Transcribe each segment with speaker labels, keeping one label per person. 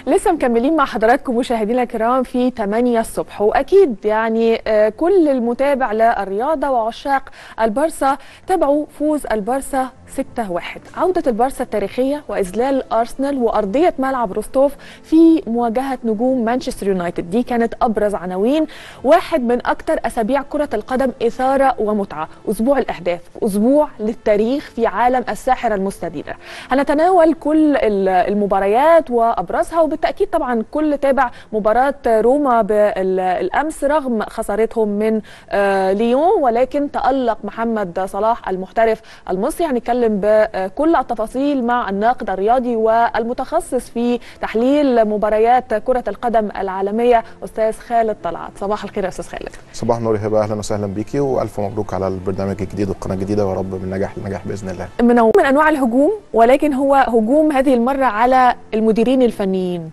Speaker 1: لسه مكملين مع حضراتكم مشاهدينا الكرام في 8 الصبح واكيد يعني آه، كل المتابع للرياضه وعشاق البارسا تابعوا فوز البارسا 6-1 عودة البارسا التاريخية وإذلال أرسنال وأرضية ملعب روستوف في مواجهة نجوم مانشستر يونايتد دي كانت أبرز عناوين واحد من أكثر أسابيع كرة القدم إثارة ومتعة أسبوع الأهداف أسبوع للتاريخ في عالم الساحرة المستديرة هنتناول كل ال- المباريات وأبرزها وبالتأكيد طبعا كل تابع مباراة روما بالأمس رغم خسارتهم من آه، ليون ولكن تألق محمد صلاح المحترف المصري هنتكلم بكل التفاصيل مع الناقد الرياضي والمتخصص في تحليل مباريات كرة القدم العالمية أستاذ خالد طلعت صباح الخير يا أستاذ خالد
Speaker 2: صباح النور يا هبه اهلا وسهلا بيكي والف مبروك على البرنامج الجديد والقناه الجديده ويا رب من نجاح لنجاح باذن الله
Speaker 1: من من أنواع الهجوم ولكن هو هجوم هذه المرة على المديرين الفنيين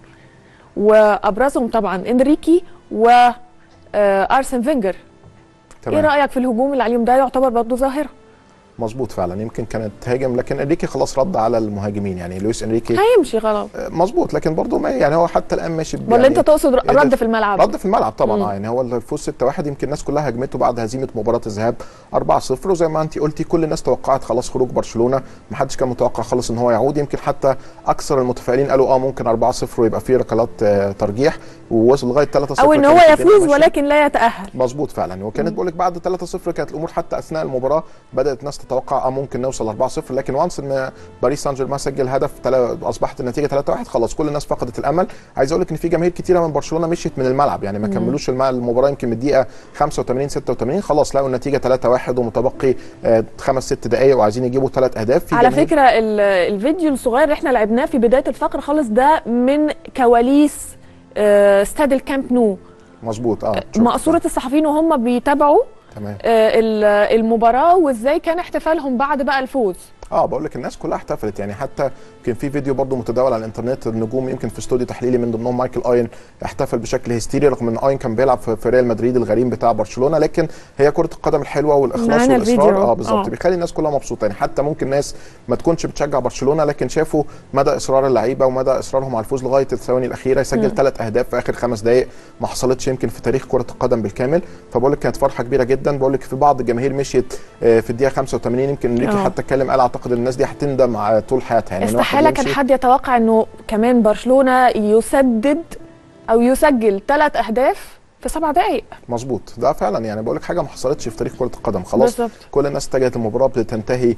Speaker 1: وأبرزهم طبعا إنريكي و آه، أرسن فينجر ايه رايك في الهجوم اللي عليهم ده يعتبر برضه ظاهره
Speaker 2: مظبوط فعلا يمكن كانت هاجم لكن انريكي خلاص رد على المهاجمين يعني لويس انريكي
Speaker 1: هيمشي غلط
Speaker 2: آه، مظبوط لكن برضه ما يعني هو حتى الان ماشي ب-
Speaker 1: ولا
Speaker 2: يعني
Speaker 1: انت تقصد
Speaker 2: قدر-
Speaker 1: رد في الملعب
Speaker 2: رد في الملعب طبعا
Speaker 1: مم.
Speaker 2: اه يعني هو الفوز 6-1 يمكن الناس كلها هاجمته بعد هزيمه مباراه الذهاب 4-0 وزي ما انت قلتي كل الناس توقعت خلاص خروج برشلونه ما حدش كان متوقع خالص ان هو يعود يمكن حتى اكثر المتفائلين قالوا اه ممكن 4-0 ويبقى فيه ركلات آه، ترجيح ووصل لغايه 3-0
Speaker 1: او ان هو
Speaker 2: كانت الدنيا
Speaker 1: يفوز
Speaker 2: ماشية.
Speaker 1: ولكن لا يتاهل
Speaker 2: مظبوط فعلا وكانت بقول لك بعد 3-0 كانت الامور حتى اثناء المباراه بدات الناس تتوقع اه ممكن نوصل 4-0 لكن وانس ان باريس سان جيرمان سجل هدف تلا- اصبحت النتيجه 3-1 خلاص كل الناس فقدت الامل عايز اقول لك ان في جماهير كتيره من برشلونه مشيت من الملعب يعني ما كملوش الم- المباراه يمكن من الدقيقه 85 86 خلاص لقوا النتيجه 3-1 ومتبقي آه، خمس ست دقائق وعايزين يجيبوا ثلاث اهداف في
Speaker 1: على
Speaker 2: جماهير-
Speaker 1: فكره ال- الفيديو الصغير اللي احنا لعبناه في بدايه الفقره خالص ده من كواليس آه، استاد الكامب نو
Speaker 2: مظبوط اه شفت.
Speaker 1: مقصوره الصحفيين وهم بيتابعوا
Speaker 2: تمام
Speaker 1: آه، ال- المباراه وازاي كان احتفالهم بعد بقى الفوز
Speaker 2: اه بقول لك الناس كلها احتفلت يعني حتى كان في فيديو برضه متداول على الانترنت النجوم يمكن في استوديو تحليلي من ضمنهم مايكل اين احتفل بشكل هستيري رغم ان اين كان بيلعب في في ريال مدريد الغريم بتاع برشلونه لكن هي كره القدم الحلوه والاخلاص
Speaker 1: معانا الفيديو
Speaker 2: والاصرار
Speaker 1: أهو.
Speaker 2: اه بالظبط
Speaker 1: آه.
Speaker 2: بيخلي الناس كلها مبسوطه يعني حتى ممكن ناس ما تكونش بتشجع برشلونه لكن شافوا مدى اصرار اللعيبه ومدى اصرارهم على الفوز لغايه الثواني الاخيره يسجل ثلاث اهداف في اخر خمس دقائق ما حصلتش يمكن في تاريخ كره القدم بالكامل فبقول لك كانت فرحه كبيره جدا بقول لك في بعض الجماهير مشيت آه، في الدقيقه 85 يمكن انريكي
Speaker 1: آه.
Speaker 2: حتى اتكلم قال اعتقد ان الناس دي هتندم على طول حياتها يعني إن واحد
Speaker 1: استحاله كان
Speaker 2: يمشي-
Speaker 1: حد يتوقع انه كمان برشلونه يسدد او يسجل ثلاث اهداف في سبع دقائق
Speaker 2: مظبوط ده فعلا يعني بقول لك حاجه ما حصلتش في تاريخ كره القدم خلاص
Speaker 1: بالظبط.
Speaker 2: كل الناس اتجهت المباراه بتنتهي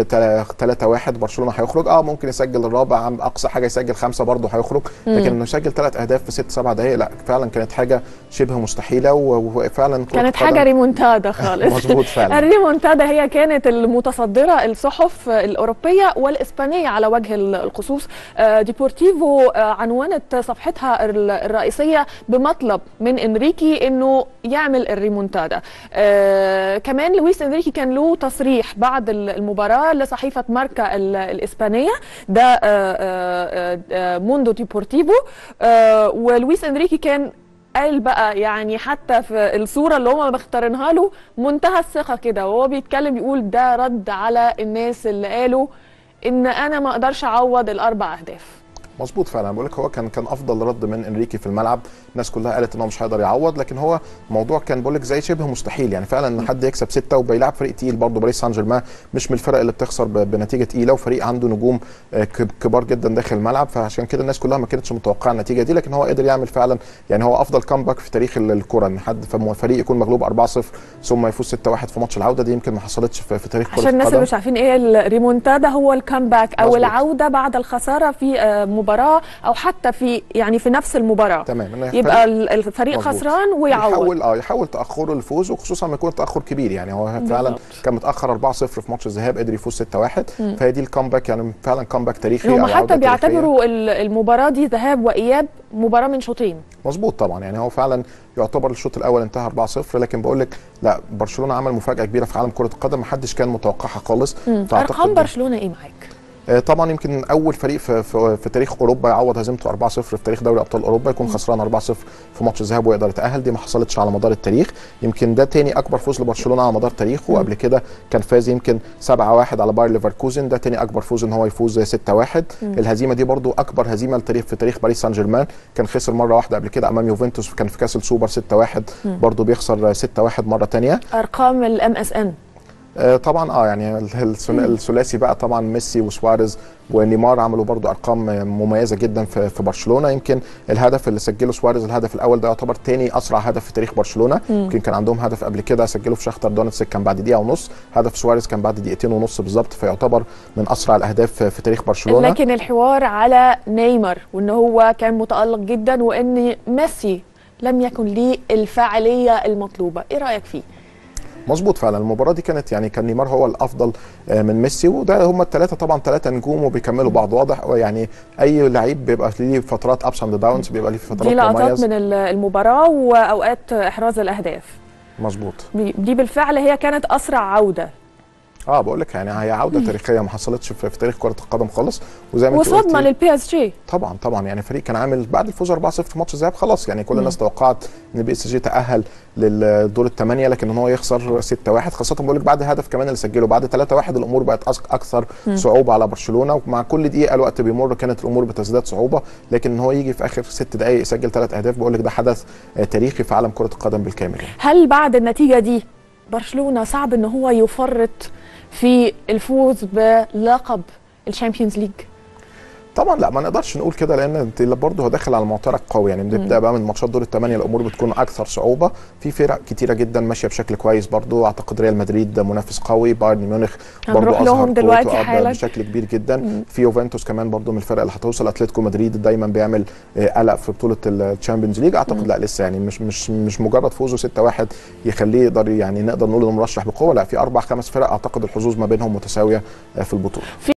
Speaker 2: 3 1 برشلونه هيخرج اه ممكن يسجل الرابع عم اقصى حاجه يسجل خمسه برضه هيخرج لكن انه يسجل ثلاث اهداف في ست سبع دقائق لا فعلا كانت حاجه شبه مستحيله و- وفعلا كرة
Speaker 1: كانت
Speaker 2: القدم-
Speaker 1: حاجه ريمونتادا خالص
Speaker 2: مظبوط فعلا
Speaker 1: الريمونتادا هي كانت المتصدرة الصحف الأوروبية والإسبانية على وجه ال- الخصوص آه، ديبورتيفو آه، عنونت صفحتها ال- الرئيسية بمطلب من إنريكي أنه يعمل الريمونتادا آه، كمان لويس إنريكي كان له تصريح بعد ال- المباراة لصحيفة ماركا ال- الإسبانية ده آه، آه، آه، موندو ديبورتيفو آه، ولويس إنريكي كان قال بقى يعني حتى في الصوره اللي هم مختارينها له منتهى الثقه كده وهو بيتكلم يقول ده رد على الناس اللي قالوا ان انا ما اقدرش اعوض الاربع اهداف
Speaker 2: مظبوط فعلا بقول لك هو كان كان افضل رد من انريكي في الملعب الناس كلها قالت ان هو مش هيقدر يعوض لكن هو موضوع كان بقول لك زي شبه مستحيل يعني فعلا ان حد يكسب سته وبيلعب فريق تقيل برضه باريس سان جيرمان مش من الفرق اللي بتخسر ب- بنتيجه تقيله وفريق عنده نجوم آه، كب- كبار جدا داخل الملعب فعشان كده الناس كلها ما كانتش متوقعه النتيجه دي لكن هو قدر يعمل فعلا يعني هو افضل كامباك في تاريخ ال- الكره ان حد فم- فريق يكون مغلوب 4-0 ثم يفوز 6-1 في ماتش العوده دي يمكن ما حصلتش في, في تاريخ كره
Speaker 1: عشان الناس اللي
Speaker 2: القدم
Speaker 1: مش عارفين ايه الريمونتادا هو الكامباك او
Speaker 2: مظبوط.
Speaker 1: العوده بعد الخساره في آه، مباراه او حتى في يعني في نفس المباراه
Speaker 2: تمام إن
Speaker 1: يبقى
Speaker 2: فريق-
Speaker 1: ال- الفريق
Speaker 2: مظبوط.
Speaker 1: خسران ويعوض
Speaker 2: يحاول اه يحاول تاخره للفوز وخصوصا لما يكون تاخر كبير يعني هو فعلا
Speaker 1: بالظبط.
Speaker 2: كان متاخر 4-0 في ماتش الذهاب قدر يفوز 6-1 فهي دي الكامباك يعني فعلا كامباك تاريخي
Speaker 1: هم
Speaker 2: أو عودة
Speaker 1: حتى
Speaker 2: تاريخية.
Speaker 1: بيعتبروا ال- المباراه دي ذهاب واياب مباراه من شوطين
Speaker 2: مظبوط طبعا يعني هو فعلا يعتبر الشوط الاول انتهى 4-0 لكن بقول لك لا برشلونه عمل مفاجاه كبيره في عالم كره القدم ما حدش كان متوقعها خالص
Speaker 1: ارقام برشلونه ايه معاك
Speaker 2: آه، طبعا يمكن اول فريق في, في, في تاريخ اوروبا يعوض هزيمته 4-0 في تاريخ دوري ابطال اوروبا يكون خسران 4-0 في ماتش الذهاب ويقدر يتاهل دي ما حصلتش على مدار التاريخ يمكن ده تاني اكبر فوز لبرشلونه على مدار تاريخه وقبل كده كان فاز يمكن 7-1 على باير ليفركوزن ده تاني اكبر فوز ان هو يفوز 6-1 الهزيمه دي برضو اكبر هزيمه لتاريخ في تاريخ باريس سان جيرمان كان خسر مره واحده قبل كده امام يوفنتوس كان في كاس السوبر 6-1 برضو بيخسر 6-1 مره تانية
Speaker 1: ارقام الام اس ان
Speaker 2: آه، طبعا اه يعني ال- الثل- الثلاثي بقى طبعا ميسي وسواريز ونيمار عملوا برضو ارقام آه، مميزه جدا في في برشلونه يمكن الهدف اللي سجله سواريز الهدف الاول ده يعتبر تاني اسرع هدف في تاريخ برشلونه يمكن كان عندهم هدف قبل كده سجله في شختر دونتسك كان بعد دقيقه ونص هدف سواريز كان بعد دقيقتين ونص بالظبط فيعتبر من اسرع الاهداف في تاريخ برشلونه
Speaker 1: لكن الحوار على نيمار وان هو كان متالق جدا وان ميسي لم يكن ليه الفعاليه المطلوبه ايه رايك فيه
Speaker 2: مظبوط فعلا المباراه دي كانت يعني كان نيمار هو الافضل آه، من ميسي وده هم الثلاثه طبعا ثلاثه نجوم وبيكملوا بعض واضح يعني اي لعيب بيبقى ليه فترات ابس اند داونز بيبقى ليه فترات
Speaker 1: دي لقطات
Speaker 2: مميز
Speaker 1: من ال- المباراه واوقات احراز الاهداف
Speaker 2: مظبوط
Speaker 1: دي دي بالفعل هي كانت اسرع عوده
Speaker 2: اه بقول لك يعني هي عوده تاريخيه ما حصلتش في, في تاريخ كره القدم خالص وزي ما انت
Speaker 1: وصدمه
Speaker 2: قلتي
Speaker 1: للبي اس جي
Speaker 2: طبعا طبعا يعني فريق كان عامل بعد الفوز 4-0 في ماتش الذهاب خلاص يعني كل الناس توقعت ان بي اس جي تاهل للدور الثمانيه لكن ان هو يخسر 6-1 خاصه بقول لك بعد الهدف كمان اللي سجله بعد 3-1 الامور بقت أس- اكثر صعوبه على برشلونه ومع كل دقيقه الوقت بيمر كانت الامور بتزداد صعوبه لكن ان هو يجي في اخر ست دقائق يسجل ثلاث اهداف بقول لك ده حدث آه، تاريخي في عالم كره القدم بالكامل يعني.
Speaker 1: هل بعد النتيجه دي برشلونه صعب ان هو يفرط في الفوز بلقب الشامبيونز ليج
Speaker 2: طبعا لا ما نقدرش نقول كده لان انت برضه هو داخل على معترك قوي يعني بنبدا بقى من ماتشات دور الثمانيه الامور بتكون اكثر صعوبه في فرق كتيره جدا ماشيه بشكل كويس برضه اعتقد ريال مدريد منافس قوي بايرن ميونخ
Speaker 1: هنروح
Speaker 2: برضه
Speaker 1: لهم
Speaker 2: اظهر
Speaker 1: دلوقتي
Speaker 2: قوته
Speaker 1: حالا.
Speaker 2: بشكل كبير جدا في يوفنتوس كمان برضه من الفرق اللي هتوصل اتلتيكو مدريد دايما بيعمل آه، قلق في بطوله الشامبيونز ليج اعتقد لا لسه يعني مش مش مش مجرد فوزه 6-1 يخليه يقدر يعني نقدر نقول انه مرشح بقوه لا في اربع خمس فرق اعتقد الحظوظ ما بينهم متساويه آه، في البطوله